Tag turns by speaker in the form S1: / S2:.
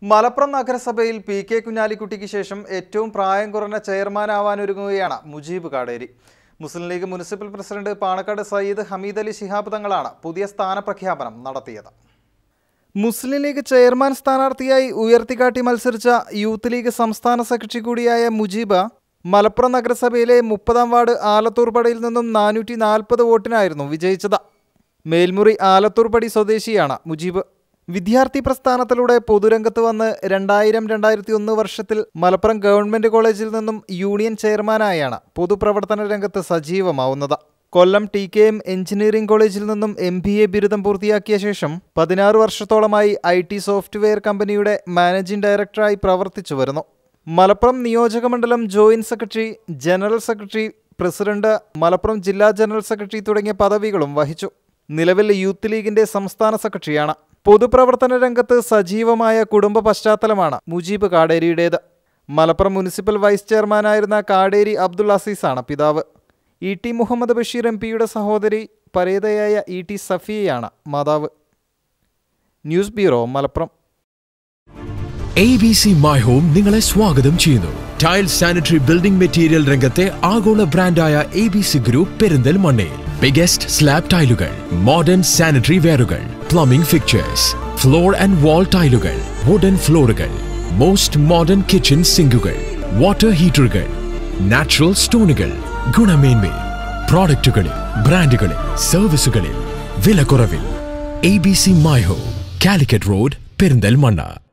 S1: മലപ്പുറം നഗരസഭയിൽ P K കുഞ്ഞാലിക്കുട്ടിക്ക് ശേഷം ഏറ്റവും പ്രായം കുറഞ്ഞ ചെയർമാനാവാനൊരുങ്ങുകയാണ് മുജീബ് കാടേരി മുസ്ലിം ലീഗ് മുനിസിപ്പൽ പ്രസിഡന്റ് പാണക്കാട് സയ്യിദ് ഹമീദ് അലി ശിഹാബ് തങ്ങളാണ് പുതിയ സ്ഥാനപ്രഖ്യാപനം നടത്തിയത് മുസ്ലിം ലീഗ് ചെയർമാൻ സ്ഥാനാർത്ഥിയായി ഉയർത്തിക്കാട്ടി മത്സരിച്ച യൂത്ത് ലീഗ് സംസ്ഥാന സെക്രട്ടറി കൂടിയായ മുജീബ് മലപ്പുറം നഗരസഭയിലെ മുപ്പതാം വാർഡ് ആലത്തൂർപടിയിൽ നിന്നും നാനൂറ്റി നാൽപ്പത് വോട്ടിനായിരുന്നു വിജയിച്ചത് മേൽമുറി ആലത്തൂർപടി സ്വദേശിയാണ് മുജീബ് വിദ്യാർത്ഥി പ്രസ്ഥാനത്തിലൂടെ പൊതുരംഗത്ത് വന്ന് രണ്ടായിരം രണ്ടായിരത്തി ഒന്ന് വർഷത്തിൽ മലപ്പുറം ഗവൺമെന്റ് കോളേജിൽ നിന്നും യൂണിയൻ ചെയർമാനായാണ് പൊതുപ്രവർത്തന രംഗത്ത് സജീവമാവുന്നത് Kollam T K M engineering കോളേജിൽ നിന്നും എം ബി എ ബിരുദം പൂർത്തിയാക്കിയ ശേഷം പതിനാറ് വർഷത്തോളമായി ഐ ടി സോഫ്റ്റ്വെയർ കമ്പനിയുടെ മാനേജിംഗ് ഡയറക്ടറായി പ്രവർത്തിച്ചു വരുന്നു മലപ്പുറം നിയോജകമണ്ഡലം joint secretary general secretary president Malappuram ജില്ലാ ജനറൽ സെക്രട്ടറി തുടങ്ങിയ പദവികളും വഹിച്ചു നിലവിൽ യൂത്ത് ലീഗിന്റെ സംസ്ഥാന സെക്രട്ടറിയാണ് പൊതുപ്രവർത്തന രംഗത്ത് സജീവമായ കുടുംബ പശ്ചാത്തലമാണ് മുജീബ് കാടേരിയുടേത് മലപ്പുറം മുനിസിപ്പൽ വൈസ് ചെയർമാനായിരുന്ന കാടേരി അബ്ദുൾ അസീസാണ് പിതാവ് E T Muhammad Basheer M പിയുടെ സഹോദരി പരേതയായ ഇ ടി സഫിയയാണ് മാതാവ് news bureau Malappuram
S2: A B C my home നിങ്ങളെ സ്വാഗതം ചെയ്യുന്നു ടൈൽ സാനിറ്ററി ബിൽഡിംഗ് മെറ്റീരിയൽ രംഗത്തെ ആഗോള ബ്രാൻഡായ എ ബി സി ഗ്രൂപ്പ് പെരിന്തൽമണ്ണയിൽ ബിഗസ്റ്റ് സ്ലാബ് ടൈലുകൾ മോഡേൺ സാനിറ്ററി വെയറുകൾ plumbing fixtures floor and wall ടൈലുകൾ വുഡൻ ഫ്ലോറുകൾ മോസ്റ്റ് മോഡേൺ കിച്ചൺ സിങ്കുകൾ വാട്ടർ ഹീറ്ററുകൾ നാച്ചുറൽ സ്റ്റോണുകൾ ഗുണമേന്മയിൽ പ്രോഡക്റ്റുകളിൽ ബ്രാൻഡുകളിൽ സർവീസുകളിൽ വിലക്കുറവിൽ A B C my home Calicut road Perinthalmanna